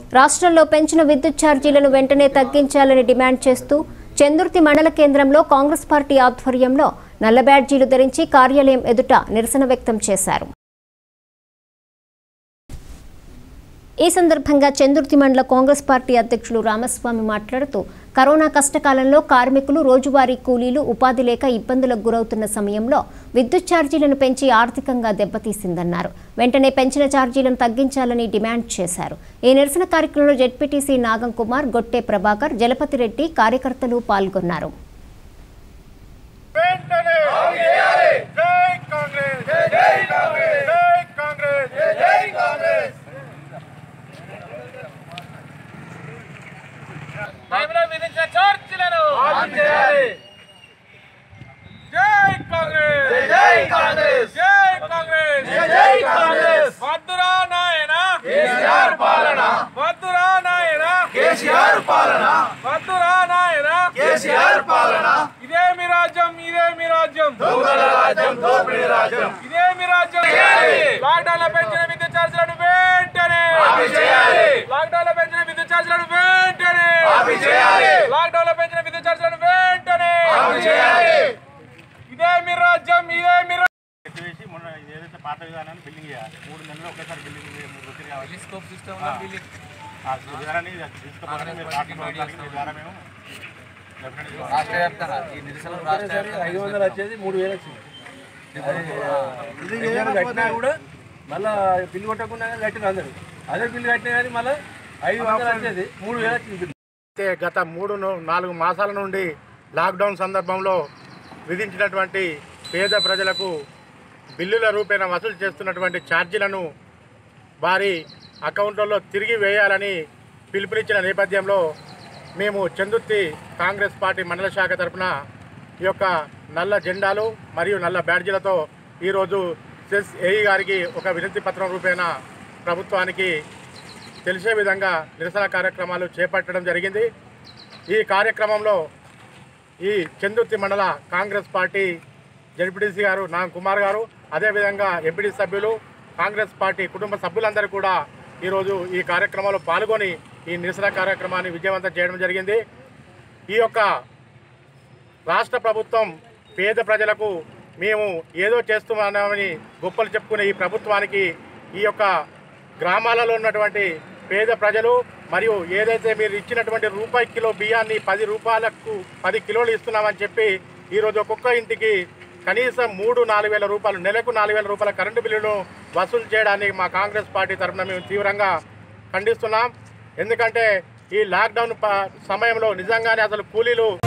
రాష్ట్రంలో పెంచిన విద్యుత్ ఛార్జీలను వెంటనే తగ్గించాలని డిమాండ్ చేస్తూ చందుర్తి మండల కేంద్రంలో కాంగ్రెస్ పార్టీ ఆధ్వర్యంలో నల్ల బ్యాడ్జీలు ధరించి కార్యాలయం ఎదుట నిరసన వ్యక్తం చేశారు ఈ సందర్భంగా చందుర్తి మండల కాంగ్రెస్ పార్టీ అధ్యక్షులు రామస్వామి మాట్లాడుతూ కరోనా కష్టకాలంలో కార్మికులు రోజువారీ కూలీలు ఉపాధి లేక ఇబ్బందులకు గురవుతున్న సమయంలో విద్యుత్ ఛార్జీలను పెంచి ఆర్థికంగా దెబ్బతీసిందన్నారు వెంటనే పెంచిన ఛార్జీలను తగ్గించాలని డిమాండ్ చేశారు ఈ నిరసన కార్యక్రమంలో జెడ్పీటీసీ నాగం కుమార్ గొట్టె ప్రభాకర్ జలపతి రెడ్డి కార్యకర్తలు పాల్గొన్నారు వెంటనే జై కాంగ్రెస్ జై కాంగ్రెస్ జై కాంగ్రెస్ జై కాంగ్రెస్ టైంలో విధించిన ఛార్జీలను చేయాలి జై కాంగ్రెస్ జై కాంగ్రెస్ జై కాంగ్రెస్ జై కాంగ్రెస్ వద్దురా నాయన కేసీఆర్ పాలన వద్దురా నాయన కేసీఆర్ పాలన వద్దురా నాయన కేసీఆర్ పాలన ఇదే మీ రాజ్యం ఇదే మీ రాజ్యం దొంగల రాజ్యం దోపిడీ రాజ్యం ఇదే మీ రాజ్యం చేయాలి. లాక్డౌన్ లో పెంచిన విద్యుత్ ఛార్జీలను వెంటనే ఆపి చేయాలి. లాక్డౌన్ లో పెంచిన విద్యుత్ ఛార్జీలను వెంటనే ఆపి చేయాలి. లాక్డౌన్ లో పెంచిన విద్యుత్ ఛార్జీలను వెంటనే ఆపి చేయాలి. ఇదే మీ రాజ్యం ఇదే మీ రాజ్యం వేసి మొన్న ఏదైతే పాత విధానాన్ని బిల్డింగ్ చేయాలి మూడు నెలలు ఒకేసారి బిల్డింగ్ చేయాలి. మూడు రోజులు కావాలి స్కోప్ సిస్టమ్ ఆ విధానాన్ని తీసుకుపోతే మీరు రాష్ట్ర ప్రభుత్వానికి మీ ద్వారా మేము definitely రాష్ట్ర వ్యాప్తంగా ఈ నిరసన రాష్ట్ర ఐదు వందలు వచ్చేది మూడు వేలు వచ్చింది బిల్లు కట్టినా కూడా మళ్ళా బిల్లు కొట్టకుండా కట్టిన అందరు అదే బిల్లు కట్టినా కానీ మళ్ళీ ఐదు వందలు వచ్చేది మూడు వేలు వచ్చింది బిల్లు అయితే గత మూడు ను- నాలుగు మాసాల నుండి లాక్డౌన్ సందర్భంలో విధించినటువంటి పేద ప్రజలకు బిల్లుల రూపేణ వసూలు చేస్తున్నటువంటి ఛార్జీలను వారి అకౌంట్లలో తిరిగి వేయాలని పిలుపునిచ్చిన నేపథ్యంలో మేము చందుర్తి కాంగ్రెస్ పార్టీ మండల శాఖ తరపున ఈ యొక్క నల్ల జెండాలు మరియు నల్ల బ్యాడ్జీలతో ఈరోజు సెస్ ఏఈ గారికి ఒక వినతి పత్రం రూపేణ ప్రభుత్వానికి తెలిసే విధంగా నిరసన కార్యక్రమాలు చేపట్టడం జరిగింది ఈ కార్యక్రమంలో ఈ చందుర్తి మండల కాంగ్రెస్ పార్టీ జడ్పీటీసీ గారు నాగ కుమార్ గారు అదేవిధంగా ఎంపీడీ సభ్యులు కాంగ్రెస్ పార్టీ కుటుంబ సభ్యులందరూ కూడా ఈరోజు ఈ కార్యక్రమంలో పాల్గొని ఈ నిరసన కార్యక్రమాన్ని విజయవంతం చేయడం జరిగింది ఈ యొక్క రాష్ట్ర ప్రభుత్వం పేద ప్రజలకు మేము ఏదో చేస్తున్నామని గొప్పలు చెప్పుకునే ఈ ప్రభుత్వానికి ఈ యొక్క గ్రామాలలో ఉన్నటువంటి పేద ప్రజలు మరియు ఏదైతే మీరు ఇచ్చినటువంటి రూపాయి కిలో బియ్యాన్ని పది రూపాయలకు పది కిలోలు ఇస్తున్నామని చెప్పి ఈరోజు ఒక్కొక్క ఇంటికి కనీసం మూడు నాలుగు వేల రూపాయలు నెలకు నాలుగు వేల రూపాయల కరెంటు బిల్లును వసూలు చేయడాన్ని మా కాంగ్రెస్ పార్టీ తరఫున మేము తీవ్రంగా ఖండిస్తున్నాం ఎందుకంటే ఈ లాక్డౌన్ ప- సమయంలో నిజంగానే అసలు కూలీలు